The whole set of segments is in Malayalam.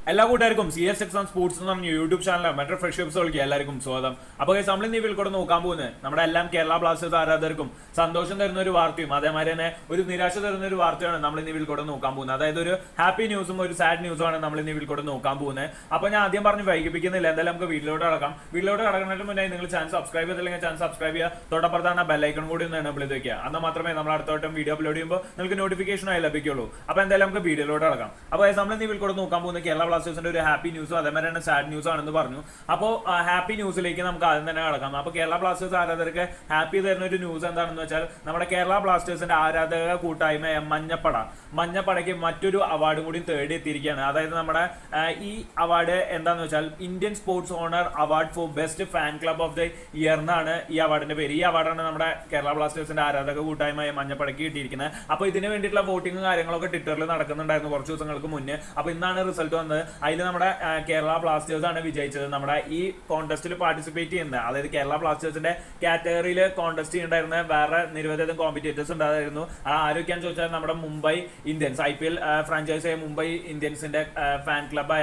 എല്ലാ കൂട്ടുകാർക്കും സി എസ് എക്സ് സ്പോർട്സ് എന്ന് പറഞ്ഞ യൂട്യൂബ് ചാനൽ മറ്റൊരു ഫ്രഷ്ഷിപ്സുകൾക്ക് എല്ലാവർക്കും സ്വാഗതം അപ്പോൾ നമ്മൾ ഇന്ന് ഇതിൽ കൂടെ നോക്കാൻ പോകുന്നത് നമ്മുടെ എല്ലാം കേരള ബ്ലാസ്റ്റേഴ്സ് ആരാധകർക്കും സന്തോഷം തരുന്ന ഒരു വാർത്തയും അതേമാതിരി തന്നെ ഒരു നിരാശ തരുന്ന ഒരു വാർത്തയാണ് നമ്മൾ ഇന്ന് ഇതിൽ കൂടെ നോക്കാൻ പോകുന്നത് അതായത് ഒരു ഹാപ്പി ന്യൂസും ഒരു സാഡ് ന്യൂസുമാണ് നമ്മൾ ഇന്ന് ഇതിൽ കൂടെ നോക്കാൻ പോകുന്നത് അപ്പോൾ ഞാൻ ആദ്യം പറഞ്ഞ് വൈകിപ്പിക്കുന്നില്ല എന്തായാലും നമുക്ക് വീട്ടിലോട്ട് കടക്കാം വീട്ടിലോട്ട് കടക്കുന്നതിന് മുന്നേ നിങ്ങൾ ചാനൽ സബ്സ്ക്രൈബ് ചെയ്തില്ലെങ്കിൽ ചാനൽ സബ്സ്ക്രൈബ് ചെയ്യുക തൊട്ടപ്പുറത്താണ് ബെല്ലൈക്കൺ കൂടി ഒന്ന് എനേബിൾ ചെയ്ത് വെക്കുക എന്നാൽ മാത്രമേ നമ്മൾ അടുത്തോട്ടം വീഡിയോ അപ്ലോഡ് ചെയ്യുമ്പോൾ നിങ്ങൾക്ക് നോട്ടിഫിക്കേഷനായി ലഭിക്കുള്ളൂ അപ്പോൾ എന്തായാലും നമുക്ക് വീഡിയോയിലോട്ട് കടക്കാം അപ്പോൾ നമ്മൾ ഇന്ന് ഇതിൽ കൂടെ നോക്കാൻ പോകുന്ന കേരള ബ്ലാസ്റ്റേഴ്സിന്റെ ഒരു ഹാപ്പി ന്യൂസും അതേമാതിരി തന്നെ സാഡ് ന്യൂസ് ആണെന്ന് പറഞ്ഞു അപ്പോൾ ഹാപ്പി ന്യൂസിലേക്ക് നമുക്ക് ആദ്യം തന്നെ കടക്കാം അപ്പോൾ കേരള ബ്ലാസ്റ്റേഴ്സ് ആരാധകർക്ക് ഹാപ്പി തരുന്ന ഒരു ന്യൂസ് എന്താണെന്ന് വെച്ചാൽ നമ്മുടെ കേരള ബ്ലാസ്റ്റേഴ്സിന്റെ ആരാധക കൂട്ടായ്മ മഞ്ഞപ്പട മഞ്ഞപ്പടയ്ക്ക് മറ്റൊരു അവാർഡും കൂടി തേടി എത്തിയിരിക്കുകയാണ് അതായത് നമ്മുടെ ആ, ഈ അവാർഡ് എന്താണെന്ന് വെച്ചാൽ Indian sports honour award for best fan club of the year എന്നാണ് ഈ അവാർഡിന്റെ പേര് ഈ അവാർഡാണ് നമ്മുടെ കേരള ബ്ലാസ്റ്റേഴ്സിന്റെ ആരാധക കൂട്ടായ്മ മഞ്ഞപ്പടയ്ക്ക് കിട്ടിയിരിക്കുന്നത് അപ്പോൾ ഇതിന് വേണ്ടിയിട്ടുള്ള വോട്ടിംഗ് കാര്യങ്ങളൊക്കെ ട്വിറ്ററിൽ നടക്കുന്നുണ്ടായിരുന്നു കുറച്ച് ദിവസങ്ങൾക്ക് മുന്നേ അപ്പോൾ ഇന്നാണ് റിസൾട്ട് വന്നത് അതിൽ നമ്മുടെ ആ, കേരള ബ്ലാസ്റ്റേഴ്സ് ആണ് വിജയിച്ചത് നമ്മുടെ ഈ കോൺടെസ്റ്റിൽ പാർട്ടിസിപ്പേറ്റ് ചെയ്യുന്നത് അതായത് കേരള ബ്ലാസ്റ്റേഴ്സിന്റെ കാറ്റഗറിയിൽ കോൺടെസ്റ്റ് ചെയ്യുന്നുണ്ടായിരുന്ന വേറെ നിരവധി കോമ്പറ്റേറ്റേഴ്സ് ഉണ്ടായിരുന്നു അത് ആരൊക്കെയാന്ന് ചോദിച്ചാൽ നമ്മുടെ Mumbai Indians I P L ഫ്രാഞ്ചൈസിയായ മുംബൈ ഇന്ത്യൻസിന്റെ ഫാൻ ക്ലബായ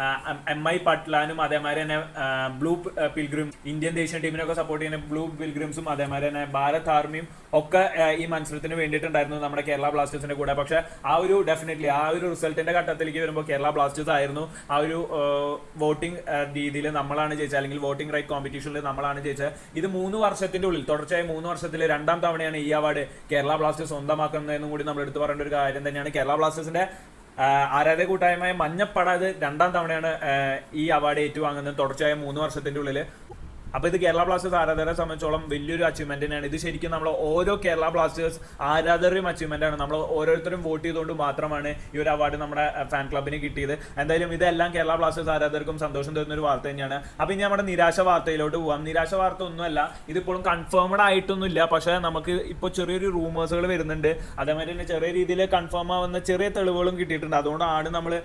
എം ഐ പട്ലാനും അതേമാതിരി തന്നെ ബ്ലൂ പിൽഗ്രിം ഇന്ത്യൻ ദേശീയ ടീമിനൊക്കെ സപ്പോർട്ട് ചെയ്യുന്ന ബ്ലൂ പിൽഗ്രിംസും അതേമാതിരി തന്നെ ഭാരത് ആർമിയും ഒക്കെ ആ, ഈ മത്സരത്തിന് വേണ്ടിയിട്ടുണ്ടായിരുന്നു നമ്മുടെ കേരള ബ്ലാസ്റ്റേഴ്സിന്റെ കൂടെ പക്ഷെ ആ ഒരു ഡെഫിനറ്റ്ലി ആ ഒരു റിസൾട്ടിന്റെ ഘട്ടത്തിലേക്ക് വരുമ്പോൾ കേരള ബ്ലാസ്റ്റേഴ്സ് ആയിരുന്നു ആ ഒരു വോട്ടിംഗ് രീതിയിൽ നമ്മളാണ് ജയിച്ചത് അല്ലെങ്കിൽ വോട്ടിംഗ് റൈറ്റ് കോമ്പറ്റീഷനിൽ നമ്മളാണ് ജയിച്ചത് ഇത് മൂന്ന് വർഷത്തിന്റെ ഉള്ളിൽ തുടർച്ചയായി മൂന്ന് വർഷത്തിൽ രണ്ടാം തവണയാണ് ഈ അവാർഡ് കേരള ബ്ലാസ്റ്റേഴ്സ് സ്വന്തമാക്കുന്നതെന്നും കൂടി നമ്മൾ എടുത്തു പറയേണ്ട ഒരു കാര്യം തന്നെയാണ് കേരള ബ്ലാസ്റ്റേഴ്സിന്റെ ആഹ് ആരാധക കൂട്ടായ്മ മഞ്ഞപ്പട ഇത് രണ്ടാം തവണയാണ് ആഹ് ഈ അവാർഡ് ഏറ്റുവാങ്ങുന്നത് തുടർച്ചയായ മൂന്ന് വർഷത്തിന്റെ ഉള്ളിൽ അപ്പൊ ഇത് കേരള ബ്ലാസ്റ്റേഴ്സ് ആരാധകരെ സംബന്ധിച്ചോളം വലിയൊരു അച്ചീവ്മെന്റ് തന്നെയാണ് ഇത് ശരിക്കും നമ്മൾ ഓരോ കേരള ബ്ലാസ്റ്റേഴ്സ് ആരാധകരും അച്ചീവ്മെന്റ് ആണ് നമ്മൾ ഓരോരുത്തരും വോട്ട് ചെയ്തുകൊണ്ട് മാത്രമാണ് ഈ ഒരു അവാർഡ് നമ്മുടെ ഫാൻ ക്ലബിന് കിട്ടിയത് എന്തായാലും ഇതെല്ലാം കേരള ബ്ലാസ്റ്റേഴ്സ് ആരാധകർക്കും സന്തോഷം തരുന്ന ഒരു വാർത്ത തന്നെയാണ് അപ്പൊ ഇനി നമ്മുടെ നിരാശ വാർത്തയിലോട്ട് പോവാം നിരാശ വാർത്ത ഒന്നുമല്ല ഇതിപ്പോഴും കൺഫേംഡ് ആയിട്ടൊന്നുമില്ല പക്ഷേ നമുക്ക് ഇപ്പോൾ ചെറിയൊരു റൂമേഴ്സുകൾ വരുന്നുണ്ട് അതേമാതിരി തന്നെ ചെറിയ രീതിയിൽ കൺഫേം ആവുന്ന ചെറിയ തെളിവുകളും കിട്ടിയിട്ടുണ്ട് അതുകൊണ്ടാണ് നമ്മൾ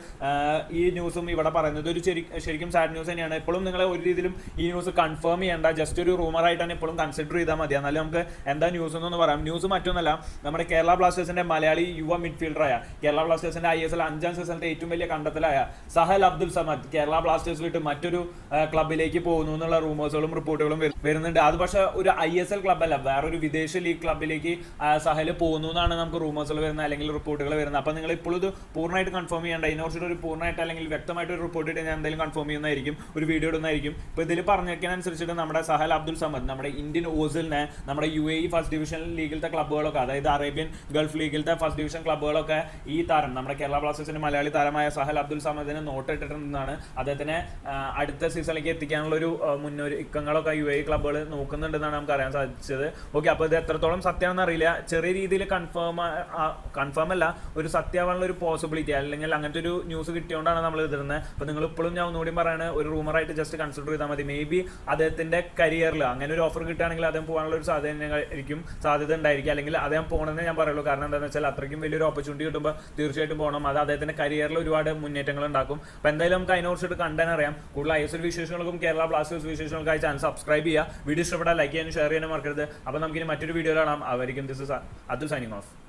ഈ ന്യൂസും ഇവിടെ പറയുന്നത് ഒരു ശരി- ശരിക്കും സാഡ് ന്യൂസ് തന്നെയാണ് ഇപ്പോഴും നിങ്ങളെ ഒരു രീതിയിലും ഈ ന്യൂസ് കൺഫേം ചെയ്യേണ്ട ജസ്റ്റ് ഒരു റൂമർ ആയിട്ടാണ് ഇപ്പോഴും കൺസിഡർ ചെയ്താൽ മതി എന്നാലും നമുക്ക് എന്താ ന്യൂസ് എന്നൊന്ന് പറയാം ന്യൂസ് മറ്റൊന്നല്ല നമ്മുടെ കേരള ബ്ലാസ്റ്റേഴ്സിന്റെ മലയാളി യുവ മിഡ്ഫീൽഡറായ കേരള ബ്ലാസ്റ്റേഴ്സിന്റെ ഐ എസ് എൽ അഞ്ചാം സീസണിലെ ഏറ്റവും വലിയ കണ്ടെത്തലായ സഹൽ അബ്ദുൽ സമദ് കേരള ബ്ലാസ്റ്റേഴ്സ് വിട്ട് മറ്റൊരു ആ, ക്ലബിലേക്ക് പോകുന്നു എന്നുള്ള റൂമേഴ്സുകളും റിപ്പോർട്ടുകളും വരു- വരുന്നുണ്ട് അത് പക്ഷേ ഒരു ഐ എസ് എൽ ക്ലബല്ല വേറൊരു വിദേശ ലീഗ് ക്ലബിലേക്ക് ആ, സഹൽ പോകുന്നു എന്നാണ് നമുക്ക് റൂമേഴ്സുകൾ വരുന്നത് അല്ലെങ്കിൽ റിപ്പോർട്ടുകൾ വരുന്നത് അപ്പോൾ നിങ്ങൾ ഇപ്പോഴും ഇത് പൂർണ്ണമായിട്ട് കൺഫേം ചെയ്യേണ്ട ഇതിനെക്കുറിച്ചിട്ട് ഒരു പൂർണ്ണമായിട്ട് അല്ലെങ്കിൽ വ്യക്തമായിട്ട് ഒരു റിപ്പോർട്ട് ഇട്ട് ഞാൻ എന്തായാലും കൺഫേം ചെയ്യുന്നതായിരിക്കും ഒരു വീഡിയോ ഇടുന്നതായിരിക്കും ഇപ്പോൾ ഇതിൽ പറഞ്ഞേക്കനുസരിച്ചിട്ട് നമ്മുടെ സഹൽ അബ്ദുൽ സമദ് നമ്മുടെ ഇന്ത്യൻ ഓസിലിനെ നമ്മുടെ U A E first division ലീഗിലത്തെ ക്ലബ്ബുകളൊക്കെ അതായത് അറേബ്യൻ ഗൾഫ് ലീഗിലത്തെ ഫസ്റ്റ് ഡിവിഷൻ ക്ലബ്ബുകളൊക്കെ ഈ താരം നമ്മുടെ കേരള ബ്ലാസ്റ്റേഴ്സിന്റെ മലയാളി താരമായ സഹൽ അബ്ദുൽ സമദിനെ നോട്ടിട്ടിട്ടുണ്ടെന്നാണ് അദ്ദേഹത്തിനെ ആ, അടുത്ത സീസണിലേക്ക് എത്തിക്കാനുള്ള ഒരു ആ, മുന്നൊരുക്കങ്ങളൊക്കെ യു എ ക്ലബ്ബുകൾ നോക്കുന്നുണ്ടെന്നാണ് നമുക്ക് അറിയാൻ സാധിച്ചത് ഓക്കെ അപ്പോൾ ഇത് എത്രത്തോളം സത്യമാണെന്ന് അറിയില്ല ചെറിയ രീതിയിൽ കൺഫേം കൺഫേം അല്ല ഒരു സത്യമാവാനുള്ള ഒരു പോസിബിലിറ്റി അല്ലെങ്കിൽ അങ്ങനത്തെ ഒരു ന്യൂസ് കിട്ടിയോണ്ടാണ് നമ്മൾ ഇതിരുന്നത് അപ്പോൾ നിങ്ങൾ ഇപ്പോഴും ഞാൻ ഒന്നുകൂടി പറയാണ് ഒരു റൂമറായിട്ട് ജസ്റ്റ് കൺസിഡർ ചെയ്താൽ മതി മേ ബി അദ്ദേഹത്തിന്റെ കരിയറിൽ അങ്ങനെ ഒരു ഓഫർ കിട്ടുകയാണെങ്കിൽ അദ്ദേഹം പോകാനുള്ള ഒരു സാധ്യത ആയിരിക്കും സാധ്യത ഉണ്ടായിരിക്കും അല്ലെങ്കിൽ അദ്ദേഹം പോകണമെന്ന് ഞാൻ പറയുള്ളൂ കാരണം എന്താണെന്ന് വെച്ചാൽ അത്രയ്ക്കും വലിയൊരു ഓപ്പർച്യൂണിറ്റി കിട്ടുമ്പോൾ തീർച്ചയായിട്ടും പോകണം അത് അദ്ദേഹത്തിന്റെ കരിയറിൽ ഒരുപാട് മുന്നേറ്റങ്ങൾ ഉണ്ടാക്കും അപ്പോൾ എന്തായാലും നമുക്ക് അതിനെക്കുറിച്ചിട്ട് കണ്ടാൻ അറിയാം കൂടുതൽ ഐ എസ് എൽ വിശേഷങ്ങൾക്കും കേരള ബ്ലാസ്റ്റേഴ്സ് വിശേഷങ്ങൾക്കായി ചാനൽ സബ്സ്ക്രൈബ് ചെയ്യുക വീഡിയോ ഇഷ്ടപ്പെട്ടാൽ ലൈക്ക് ചെയ്യാനും ഷെയർ ചെയ്യാനും മറക്കരുത് അപ്പോൾ നമുക്കിനി മറ്റൊരു വീഡിയോ കാണാം അവരിക്കും this is Atul signing of